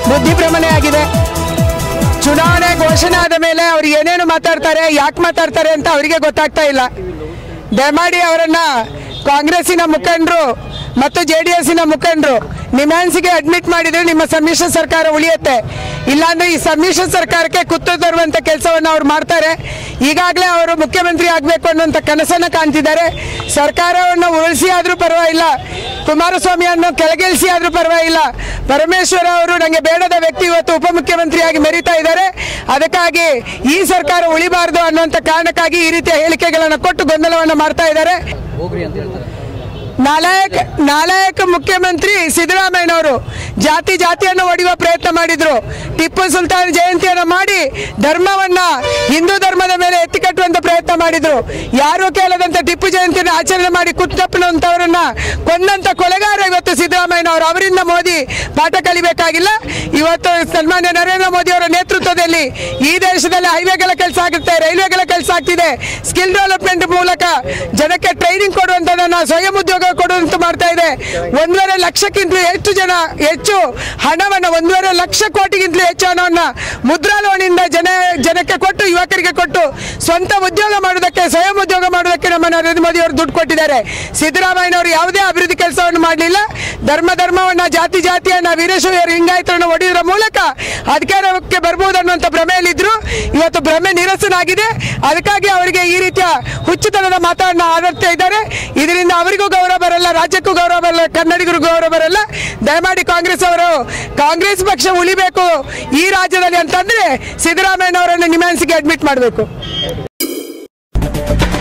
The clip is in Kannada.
ಬುದ್ಧಿಭ್ರಮಣೆ ಆಗಿದೆ ಚುನಾವಣೆ ಘೋಷಣೆ ಆದ ಮೇಲೆ ಅವ್ರು ಏನೇನು ಮಾತಾಡ್ತಾರೆ ಯಾಕೆ ಮಾತಾಡ್ತಾರೆ ಅಂತ ಅವರಿಗೆ ಗೊತ್ತಾಗ್ತಾ ಇಲ್ಲ ದಯಮಾಡಿ ಅವರನ್ನ ಕಾಂಗ್ರೆಸ್ಸಿನ ಮುಖಂಡರು ಮತ್ತು ಜೆ ಡಿ ಎಸ್ಸಿನ ಮುಖಂಡರು ನಿಮ್ಯಾನ್ಸಿಗೆ ಅಡ್ಮಿಟ್ ಮಾಡಿದ್ರೆ ನಿಮ್ಮ ಸಮ್ಮಿಶ್ರ ಸರ್ಕಾರ ಉಳಿಯುತ್ತೆ ಇಲ್ಲಾಂದ್ರೆ ಈ ಸಮ್ಮಿಶ್ರ ಸರ್ಕಾರಕ್ಕೆ ಕುತ್ತು ತರುವಂತ ಕೆಲಸವನ್ನು ಅವ್ರು ಮಾಡ್ತಾರೆ ಈಗಾಗಲೇ ಅವರು ಮುಖ್ಯಮಂತ್ರಿ ಆಗಬೇಕು ಅನ್ನುವಂಥ ಕನಸನ್ನು ಕಾಣ್ತಿದ್ದಾರೆ ಸರ್ಕಾರವನ್ನು ಉಳಿಸಿ ಆದರೂ ಪರವಾಗಿಲ್ಲ ಕುಮಾರಸ್ವಾಮಿಯನ್ನು ಕೆಳಗಿಳಿಸಿ ಆದರೂ ಪರವಾಗಿಲ್ಲ ಪರಮೇಶ್ವರ ಅವರು ನನಗೆ ಬೇಡದ ವ್ಯಕ್ತಿ ಇವತ್ತು ಉಪಮುಖ್ಯಮಂತ್ರಿಯಾಗಿ ಮೆರೀತಾ ಇದ್ದಾರೆ ಅದಕ್ಕಾಗಿ ಈ ಸರ್ಕಾರ ಉಳಿಬಾರದು ಅನ್ನುವಂಥ ಕಾರಣಕ್ಕಾಗಿ ಈ ರೀತಿಯ ಹೇಳಿಕೆಗಳನ್ನು ಕೊಟ್ಟು ಗೊಂದಲವನ್ನು ಮಾಡ್ತಾ ಇದ್ದಾರೆ ನಾಲಾಯಕ ನಾಲಾಯಕ ಮುಖ್ಯಮಂತ್ರಿ ಸಿದ್ದರಾಮಯ್ಯನವರು ಜಾತಿ ಜಾತಿಯನ್ನು ಒಡೆಯುವ ಪ್ರಯತ್ನ ಮಾಡಿದ್ರು ಟಿಪ್ಪು ಸುಲ್ತಾನ್ ಜಯಂತಿಯನ್ನು ಮಾಡಿ ಧರ್ಮವನ್ನ ಹಿಂದೂ ಧರ್ಮದ ಮೇಲೆ ಎತ್ತಿಕಟ್ಟುವಂತ ಪ್ರಯತ್ನ ಮಾಡಿದ್ರು ಯಾರು ಕೇಳದಂತ ಟಿಪ್ಪು ಜಯಂತಿಯನ್ನು ಆಚರಣೆ ಮಾಡಿ ಕುತ್ತಪ್ಪನಂತವರನ್ನ ಕೊಂದಂತ ಕೊಲೆಗಾರ ಇವತ್ತು ಸಿದ್ದರಾಮಯ್ಯನವರು ಅವರಿಂದ ಮೋದಿ ಪಾಠ ಕಲಿಬೇಕಾಗಿಲ್ಲ ಇವತ್ತು ಸನ್ಮಾನ್ಯ ನರೇಂದ್ರ ಮೋದಿ ಅವರ ನೇತೃತ್ವದಲ್ಲಿ ಈ ದೇಶದಲ್ಲಿ ಹೈವೇಗಳ ಕೆಲಸ ಆಗುತ್ತೆ ರೈಲ್ವೆಗಳ ಕೆಲಸ ಆಗ್ತಿದೆ ಸ್ಕಿಲ್ ಡೆವಲಪ್ಮೆಂಟ್ ಮೂಲಕ ಜನಕ್ಕೆ ಟ್ರೈನಿಂಗ್ ಕೊಡುವಂತದನ್ನ ಸ್ವಯಂ ಉದ್ಯೋಗ ಕೊಡುವಂತ ಮಾಡ್ತಾ ಇದೆ ಒಂದೂವರೆ ಲಕ್ಷಕ್ಕಿಂತಲೂ ಹೆಚ್ಚು ಜನ ಹೆಚ್ಚು ಹಣವನ್ನ ಒಂದೂವರೆ ಲಕ್ಷ ಕೋಟಿಗಿಂತಲೂ ಹೆಚ್ಚು ಹಣವನ್ನ ಮುದ್ರಾ ಲೋನಿಂದ ಜನ ಜನಕ್ಕೆ ಕೊಟ್ಟು ಯುವಕರಿಗೆ ಕೊಟ್ಟು ಸ್ವಂತ ಉದ್ಯೋಗ ಮಾಡೋದಕ್ಕೆ ಸ್ವಯಂ ಉದ್ಯೋಗ ಮಾಡೋದಕ್ಕೆ ನಮ್ಮ ನರೇಂದ್ರ ಮೋದಿ ಅವರು ದುಡ್ಡು ಕೊಟ್ಟಿದ್ದಾರೆ ಸಿದ್ದರಾಮಯ್ಯನವರು ಯಾವುದೇ ಅಭಿವೃದ್ಧಿ ಕೆಲಸವನ್ನು ಮಾಡಲಿಲ್ಲ ಧರ್ಮ ಧರ್ಮವನ್ನ ಜಾತಿ ಜಾತಿಯನ್ನ ವೀರೇಶ್ವರ ಲಿಂಗಾಯತರನ್ನು ಒಡೆಯುವುದರ ಮೂಲಕ ಅಧಿಕಾರಕ್ಕೆ ಬರ್ಬೋದು ಅನ್ನುವಂಥ ಭ್ರಮೆಯಲ್ಲಿದ್ರು ಇವತ್ತು ಭ್ರಮೆ ನಿರಸನಾಗಿದೆ ಅದಕ್ಕಾಗಿ ಅವರಿಗೆ ಈ ರೀತಿಯ ಹುಚ್ಚುತನದ ಮಾತನ್ನ ಆಡುತ್ತಾ ಇದ್ದಾರೆ ಇದರಿಂದ ಅವರಿಗೂ ಗೌರವ ಬರಲ್ಲ ರಾಜ್ಯಕ್ಕೂ ಗೌರವ ಬರಲ್ಲ ಕನ್ನಡಿಗರಿಗೂ ಗೌರವ ಬರಲ್ಲ ದಯಮಾಡಿ ಕಾಂಗ್ರೆಸ್ ಅವರು ಕಾಂಗ್ರೆಸ್ ಪಕ್ಷ ಉಳಿಬೇಕು ಈ ರಾಜ್ಯದಲ್ಲಿ ಅಂತಂದ್ರೆ ಸಿದ್ದರಾಮಯ್ಯನವರನ್ನು ನಿಮ್ಯಾನ್ಸಿಗೆ ಅಡ್ಮಿಟ್ ಮಾಡಬೇಕು